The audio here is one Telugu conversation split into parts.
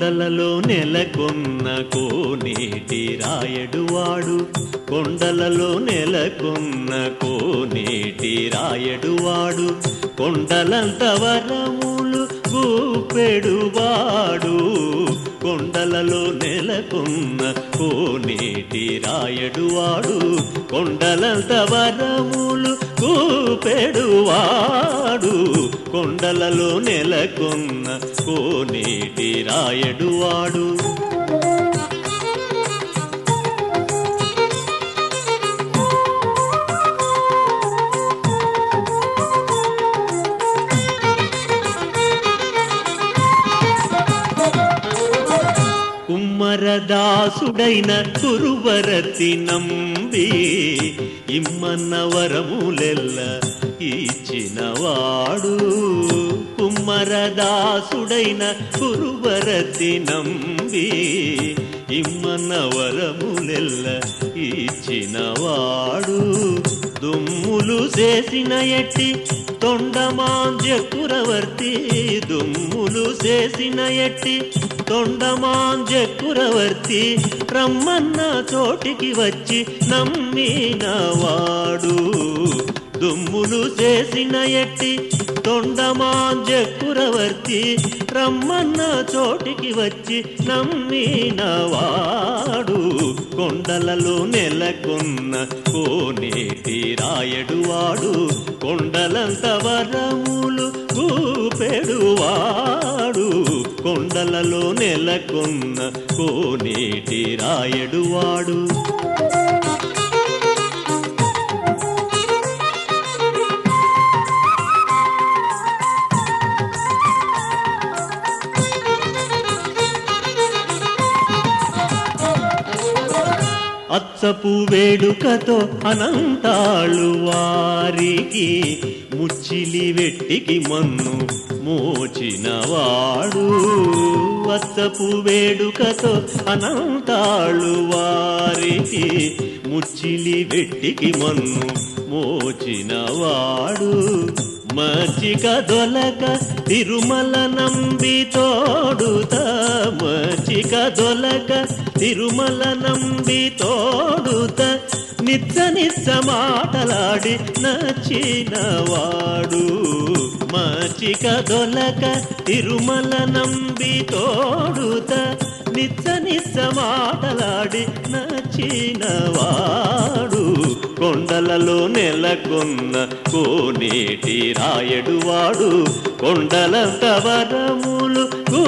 కొండలలో నెలకొన్న కోనేటి రాయడువాడు కొండలలో నెలకొన్న కోనేటి రాయడువాడు కొండలంత వరములు గూపెడువాడు కొండలలో నెలకొన్న కోనేటి రాయడువాడు కొండలంత వరములు గూపెడువాడు కొండలలో నెలకొన్న కోనేటి రాయడువాడు కుమ్మరదాసుడైన కురువరతి నంబి ఇమ్మన్న వరములెల్ల ఇచ్చినవాడు కుమ్మరదాసుడైన కురువరతి నంబి ఇమ్మన్న వరములెల్ల ఇచ్చినవాడు దుమ్ములు చేసిన ఎట్టి తొండమాంజ కురవర్తి దుమ్ములు చేసిన ఎట్టి తొండమాంజ కురవర్తి రమ్మన్న చోటికి వచ్చి నమ్మినవాడు దుమ్ములు చేసిన ఎట్టి తొండమాంజ కురవర్తి రమ్మన్న చోటికి వచ్చి నమ్మినవాడు కొండలలో నెలకొన్న కోనేటి రాయడువాడు కొండలంత వరములు గూపెడువాడు కొండలలో నెలకొన్న కోనేటి రాయడువాడు అచ్చపు వేడుకతో అనంతాళు వారికి ముచ్చిలి వెట్టికి మన్ను మోచినవాడు అచ్చపు వేడుకతో అనంతాళు వారికి ముచ్చిలి వెట్టికి మన్ను మోచినవాడు మచ్చిక దొలక తిరుమల నంబి తోడుత మచ్చిక దొలక తిరుమల నంబి తోడుత నిత్య నిత్య మాటలాడి నచ్చినవాడు మచ్చిక దొలక తిరుమల నంబి తోడుత నిత్య నిత్య మాటలాడి నచ్చినవాడు కొండలలో నెలకొన్న కోనేటి రాయడువాడు కొండలంత వరములు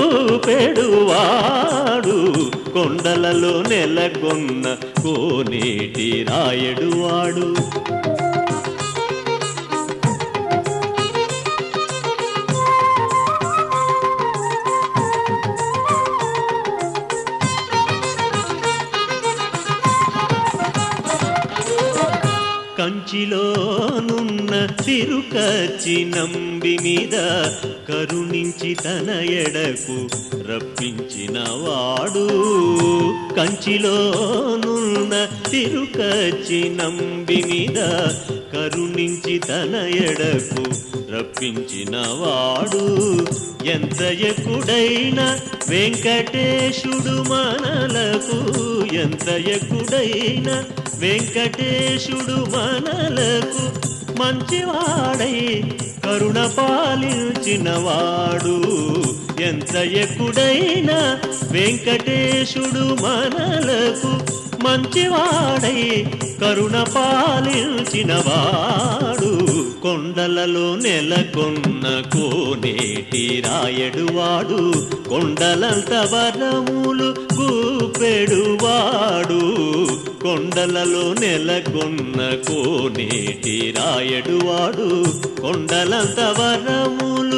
కూపెడువాడు కొండలలో నెలకొన్న కోనేటి రాయడువాడు కంచిలోనున్న తిరుకచ్చి నంబి మీద కరుణించి తన ఎడకు రప్పించిన వాడు కంచిలోనున్న తిరుకచ్చి నంబి మీద కరుణించి తన ఎడకు రప్పించిన వాడు ఎంత ఎక్కుడైన వెంకటేశుడు మనలకు ఎంత ఎక్కుడైన వెంకటేశుడు మనలకు మంచివాడై కరుణ పాలించినవాడు ఎంత ఎక్కుడైన వెంకటేశుడు మనలకు మంచివాడై కరుణ పాలించినవాడు కొండలలో నెలకొన్న కోనేటి రాయడువాడు కొండలంత వరములు గూపెడువాడు కొండలలో నెలకొన్న కోనేటి రాయడువాడు కొండలంత వరములు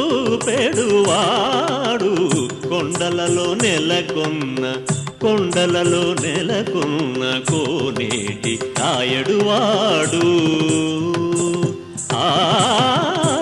గూపెడువాడు కొండలలో నెలకొన్న కొండలలో నెలకొన్న కోనేటి రాయడువాడు ఆ